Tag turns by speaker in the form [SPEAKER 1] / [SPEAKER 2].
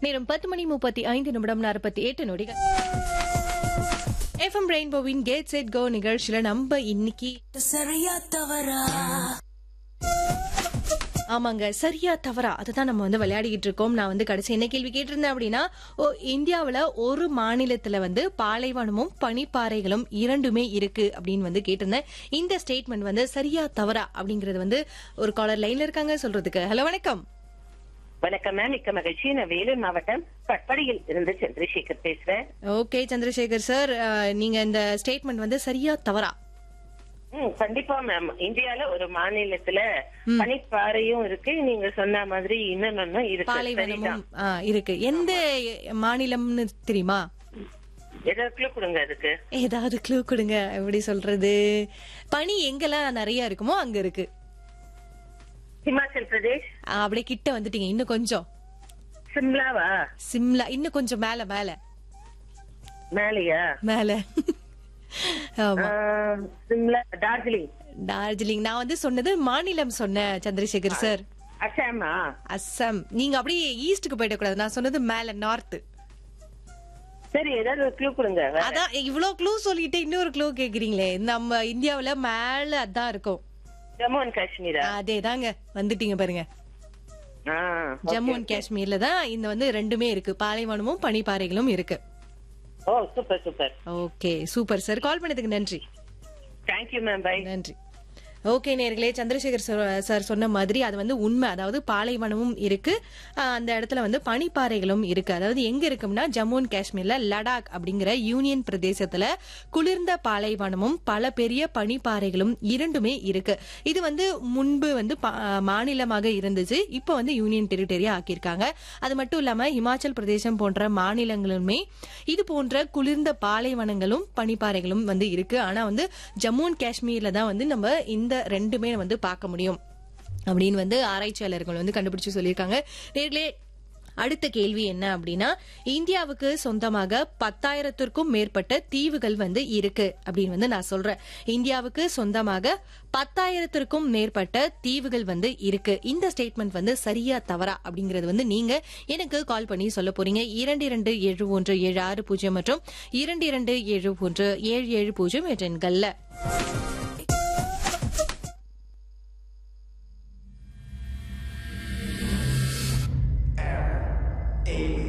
[SPEAKER 1] நேரம் பத்து மணி முப்பத்தி ஐந்து நிமிடம் நாற்பத்தி எட்டு நொடிகள் எஃப்எம் ரெயின்போவின் கேட் செட் கோ நிகழ்ச்சியில நம்ம இன்னைக்கு
[SPEAKER 2] சரியா தவறா
[SPEAKER 1] ஆமாங்க சரியா தவறா அதுதான் நம்ம வந்து விளையாடிக்கிட்டு இருக்கோம் நான் வந்து கடைசி என்ன கேள்வி கேட்டிருந்தேன் அப்படின்னா ஓ இந்தியாவுல ஒரு மாநிலத்துல வந்து பாலைவனமும் பனிப்பாறைகளும் இரண்டுமே இருக்கு அப்படின்னு வந்து கேட்டிருந்தேன் இந்த ஸ்டேட்மெண்ட் வந்து சரியா தவறா அப்படிங்கறது வந்து ஒரு காலர் லைன்ல இருக்காங்க சொல்றதுக்கு ஹலோ வணக்கம்
[SPEAKER 3] வணக்கம் மேம் மிக்க மகிழ்ச்சி நான் வேலூர் மாவட்டம் பட்படியில் இருந்து சந்திரசேகர் பேசுறேன்
[SPEAKER 1] ஓகே சந்திரசேகர் சார் அஹ், நீங்க இந்த ஸ்டேட்மெண்ட் வந்து சரியா தவறா
[SPEAKER 3] ம், கண்டிப்பா மேம் இந்தியால ஒரு மாநிலத்துல பனிப்பாறையும் இருக்கு நீங்க சொன்ன மாதிரி இன்னொன்னு இருக்கு
[SPEAKER 1] பாலைவனமும்
[SPEAKER 3] சரிதான்
[SPEAKER 1] ஆ, இருக்கு எந்த மாநிலம்னு தெரியுமா
[SPEAKER 3] எதற்குள்ள கொடுங்க அதுக்கு
[SPEAKER 1] ஏதாவது க்ளூ கொடுங்க எப்படி சொல்றது பனி எங்கெல்லாம் நிறைய இருக்குமோ அங்க இருக்கு
[SPEAKER 3] ஹிமாச்சல் பிரதேஷ்
[SPEAKER 1] ஆ, அப்படியே கிட்ட வந்துட்டீங்க இன்னும் கொஞ்சம்
[SPEAKER 3] சிம்லாவா
[SPEAKER 1] சிம்லா இன்னும் கொஞ்சம் மேல மேல
[SPEAKER 3] மேலையா
[SPEAKER 1] மேல ஆமா
[SPEAKER 3] ஆ, சிம்லா டார்ஜிலிங்
[SPEAKER 1] டார்ஜிலிங் நான் வந்து சொன்னது மாநிலம் சொன்னேன் சந்திரசேகர் சார்
[SPEAKER 3] அசாமா
[SPEAKER 1] அஸ்ஸாம் நீங்க அப்படியே ஈஸ்டுக்கு போயிடக்கூடாது நான் சொன்னது மேல நார்த்
[SPEAKER 3] சரி ஏதாவது ஒரு க்ளூ கொடுங்க வேற.
[SPEAKER 1] அதான் இவ்ளோ க்ளூ சொல்லிட்டு இன்னொரு க்ளூ கேக்குறீங்களே நம்ம இந்தியாவுல மேல அதான் இருக்கும்
[SPEAKER 3] ஜம்மு அண்ட் காஷ்மீரா
[SPEAKER 1] அதேதாங்க வந்துட்டீங்க பாருங்க
[SPEAKER 3] ஆ,
[SPEAKER 1] ஜம்மு அண்ட் காஷ்மீர்ல தான் இந்த வந்து ரெண்டுமே இருக்கு பாலைவனமும் பனிப்பாறைகளும் இருக்கு
[SPEAKER 3] oh super super
[SPEAKER 1] okay super sir call பண்ணதுக்கு நன்றி
[SPEAKER 3] தேங்க்யூ மேம் பை
[SPEAKER 1] நன்றி ஓகே நேர்களே சந்திரசேகர் சார் சார் சொன்ன மாதிரி அது வந்து உண்மை அதாவது பாலைவனமும் இருக்கு ஆஹ் அந்த இடத்துல வந்து பனிப்பாறைகளும் இருக்கு அதாவது எங்க இருக்கும்னா ஜம்மு அண்ட் காஷ்மீர்ல லடாக் அப்படிங்கிற யூனியன் பிரதேசத்துல குளிர்ந்த பாலைவனமும் பல பெரிய பனிப்பாறைகளும் இரண்டுமே இருக்கு இது வந்து முன்பு வந்து பா- மாநிலமாக இருந்துச்சு இப்போ வந்து யூனியன் டெரிட்டரியா ஆக்கியிருக்காங்க அது மட்டும் இல்லாம இமாச்சல் பிரதேசம் போன்ற மாநிலங்களுமே இது போன்ற குளிர்ந்த பாலைவனங்களும் பனிப்பாறைகளும் வந்து இருக்கு ஆனா வந்து ஜம்மு அண்ட் காஷ்மீர்ல தான் வந்து நம்ம இந்த ரெண்டுமே வந்து பார்க்க முடியும் அப்படின்னு வந்து ஆராய்ச்சியாளர்கள் வந்து கண்டுபிடிச்சு சொல்லியிருக்காங்க நேர்களே அடுத்த கேள்வி என்ன அப்படின்னா இந்தியாவுக்கு சொந்தமாக பத்தாயிரத்திற்கும் மேற்பட்ட தீவுகள் வந்து இருக்கு அப்படின்னு வந்து நான் சொல்றேன் இந்தியாவுக்கு சொந்தமாக பத்தாயிரத்திற்கும் மேற்பட்ட தீவுகள் வந்து இருக்கு இந்த ஸ்டேட்மெண்ட் வந்து சரியா தவறா அப்படிங்கறது வந்து நீங்க எனக்கு கால் பண்ணி சொல்ல போறீங்க இரண்டு இரண்டு ஏழு ஒன்று ஏழு ஆறு பூஜ்ஜியம் மற்றும் இரண்டு இரண்டு ஏழு ஒன்று ஏழு ஏழு பூஜ்ஜியம் என்ற எண்கள்ல
[SPEAKER 4] A